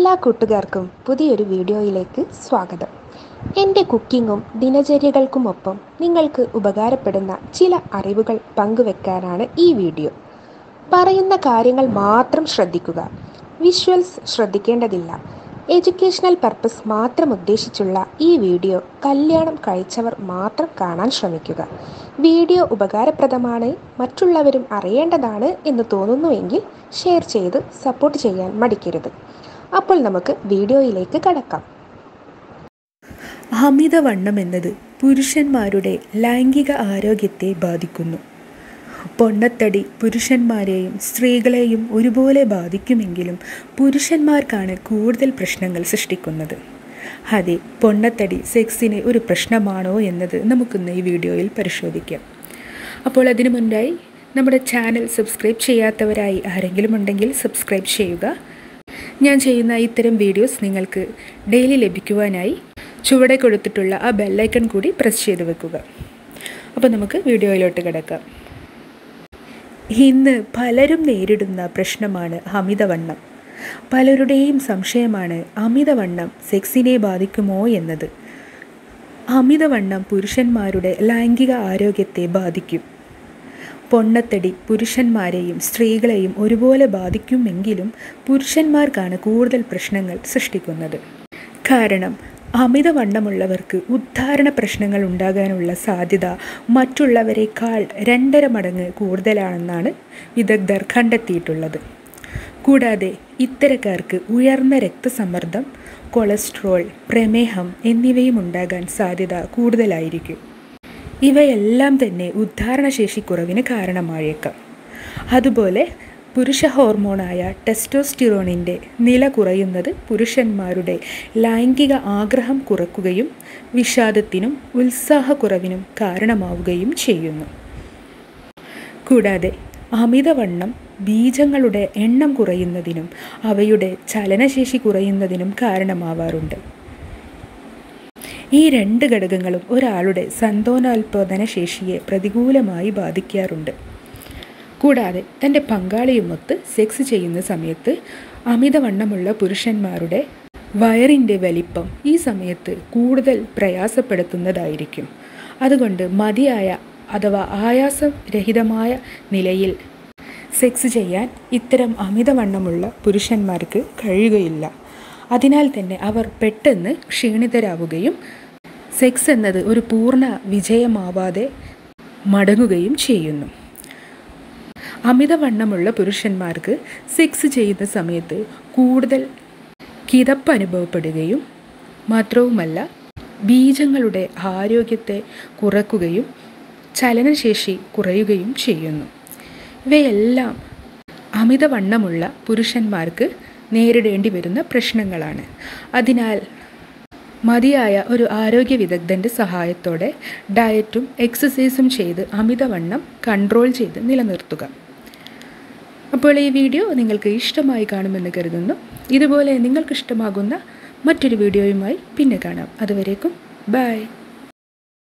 എല്ലാ കൂട്ടുകാർക്കും പുതിയൊരു വീഡിയോയിലേക്ക് സ്വാഗതം എൻ്റെ കുക്കിങ്ങും ദിനചര്യകൾക്കുമൊപ്പം നിങ്ങൾക്ക് ഉപകാരപ്പെടുന്ന ചില അറിവുകൾ പങ്കുവെക്കാനാണ് ഈ വീഡിയോ പറയുന്ന കാര്യങ്ങൾ മാത്രം ശ്രദ്ധിക്കുക വിഷ്വൽസ് ശ്രദ്ധിക്കേണ്ടതില്ല എഡ്യൂക്കേഷണൽ പർപ്പസ് മാത്രം ഉദ്ദേശിച്ചുള്ള ഈ വീഡിയോ കല്യാണം കഴിച്ചവർ മാത്രം കാണാൻ ശ്രമിക്കുക വീഡിയോ ഉപകാരപ്രദമാണ് മറ്റുള്ളവരും അറിയേണ്ടതാണ് എന്ന് തോന്നുന്നുവെങ്കിൽ ഷെയർ ചെയ്ത് സപ്പോർട്ട് ചെയ്യാൻ മടിക്കരുത് അപ്പോൾ നമുക്ക് വീഡിയോയിലേക്ക് കടക്കാം അമിതവണ്ണം എന്നത് പുരുഷന്മാരുടെ ലൈംഗിക ആരോഗ്യത്തെ ബാധിക്കുന്നു പൊണ്ണത്തടി പുരുഷന്മാരെയും സ്ത്രീകളെയും ഒരുപോലെ ബാധിക്കുമെങ്കിലും പുരുഷന്മാർക്കാണ് കൂടുതൽ പ്രശ്നങ്ങൾ സൃഷ്ടിക്കുന്നത് അതെ പൊണ്ണത്തടി സെക്സിന് ഒരു പ്രശ്നമാണോ എന്നത് നമുക്കിന്ന് ഈ വീഡിയോയിൽ പരിശോധിക്കാം അപ്പോൾ അതിനു മുൻപായി നമ്മുടെ ചാനൽ സബ്സ്ക്രൈബ് ചെയ്യാത്തവരായി ആരെങ്കിലും ഉണ്ടെങ്കിൽ സബ്സ്ക്രൈബ് ചെയ്യുക ഞാൻ ചെയ്യുന്ന ഇത്തരം വീഡിയോസ് നിങ്ങൾക്ക് ഡെയിലി ലഭിക്കുവാനായി ചുവടെ കൊടുത്തിട്ടുള്ള ആ ബെല്ലൈക്കൺ കൂടി പ്രസ് ചെയ്ത് വെക്കുക അപ്പോൾ നമുക്ക് വീഡിയോയിലോട്ട് കിടക്കാം ഇന്ന് പലരും നേരിടുന്ന പ്രശ്നമാണ് അമിതവണ്ണം പലരുടെയും സംശയമാണ് അമിതവണ്ണം സെക്സിനെ ബാധിക്കുമോ എന്നത് അമിതവണ്ണം പുരുഷന്മാരുടെ ലൈംഗിക ആരോഗ്യത്തെ ബാധിക്കും പൊണ്ണത്തടി പുരുഷന്മാരെയും സ്ത്രീകളെയും ഒരുപോലെ ബാധിക്കുമെങ്കിലും പുരുഷന്മാർക്കാണ് കൂടുതൽ പ്രശ്നങ്ങൾ സൃഷ്ടിക്കുന്നത് കാരണം അമിതവണ്ണമുള്ളവർക്ക് ഉദ്ധാരണ പ്രശ്നങ്ങൾ ഉണ്ടാകാനുള്ള സാധ്യത മറ്റുള്ളവരെക്കാൾ രണ്ടര മടങ്ങ് കൂടുതലാണെന്നാണ് വിദഗ്ധർ കണ്ടെത്തിയിട്ടുള്ളത് കൂടാതെ ഇത്തരക്കാർക്ക് ഉയർന്ന രക്തസമ്മർദ്ദം കൊളസ്ട്രോൾ പ്രമേഹം എന്നിവയും ഉണ്ടാകാൻ സാധ്യത കൂടുതലായിരിക്കും ഇവയെല്ലാം തന്നെ ഉദ്ധാരണശേഷി കുറവിന് കാരണമായേക്കാം അതുപോലെ പുരുഷ ഹോർമോണായ ടെസ്റ്റോസ്റ്റിറോണിൻ്റെ നില കുറയുന്നത് പുരുഷന്മാരുടെ ലൈംഗിക ആഗ്രഹം കുറക്കുകയും വിഷാദത്തിനും ഉത്സാഹക്കുറവിനും കാരണമാവുകയും ചെയ്യുന്നു കൂടാതെ അമിതവണ്ണം ബീജങ്ങളുടെ എണ്ണം കുറയുന്നതിനും അവയുടെ ചലനശേഷി കുറയുന്നതിനും കാരണമാവാറുണ്ട് ഈ രണ്ട് ഘടകങ്ങളും ഒരാളുടെ സന്തോനാൽപാദന ശേഷിയെ പ്രതികൂലമായി ബാധിക്കാറുണ്ട് കൂടാതെ തൻ്റെ പങ്കാളിയുമൊത്ത് സെക്സ് ചെയ്യുന്ന സമയത്ത് അമിതവണ്ണമുള്ള പുരുഷന്മാരുടെ വയറിൻ്റെ വലിപ്പം ഈ സമയത്ത് കൂടുതൽ പ്രയാസപ്പെടുത്തുന്നതായിരിക്കും അതുകൊണ്ട് മതിയായ അഥവാ ആയാസരഹിതമായ നിലയിൽ സെക്സ് ചെയ്യാൻ ഇത്തരം അമിതവണ്ണമുള്ള പുരുഷന്മാർക്ക് കഴിയുകയില്ല അതിനാൽ തന്നെ അവർ പെട്ടെന്ന് ക്ഷീണിതരാവുകയും സെക്സ് എന്നത് ഒരു പൂർണ്ണ വിജയമാവാതെ മടങ്ങുകയും ചെയ്യുന്നു അമിതവണ്ണമുള്ള പുരുഷന്മാർക്ക് സെക്സ് ചെയ്യുന്ന സമയത്ത് കൂടുതൽ കിതപ്പ് അനുഭവപ്പെടുകയും മാത്രവുമല്ല ബീജങ്ങളുടെ ആരോഗ്യത്തെ കുറക്കുകയും ചലനശേഷി കുറയുകയും ചെയ്യുന്നു ഇവയെല്ലാം അമിതവണ്ണമുള്ള പുരുഷന്മാർക്ക് നേരിടേണ്ടി വരുന്ന പ്രശ്നങ്ങളാണ് അതിനാൽ മതിയായ ഒരു ആരോഗ്യ വിദഗ്ധൻ്റെ സഹായത്തോടെ ഡയറ്റും എക്സസൈസും ചെയ്ത് അമിതവണ്ണം കൺട്രോൾ ചെയ്ത് നിലനിർത്തുക അപ്പോൾ ഈ വീഡിയോ നിങ്ങൾക്ക് ഇഷ്ടമായി കാണുമെന്ന് കരുതുന്നു ഇതുപോലെ നിങ്ങൾക്ക് ഇഷ്ടമാകുന്ന മറ്റൊരു വീഡിയോയുമായി പിന്നെ കാണാം അതുവരേക്കും ബൈ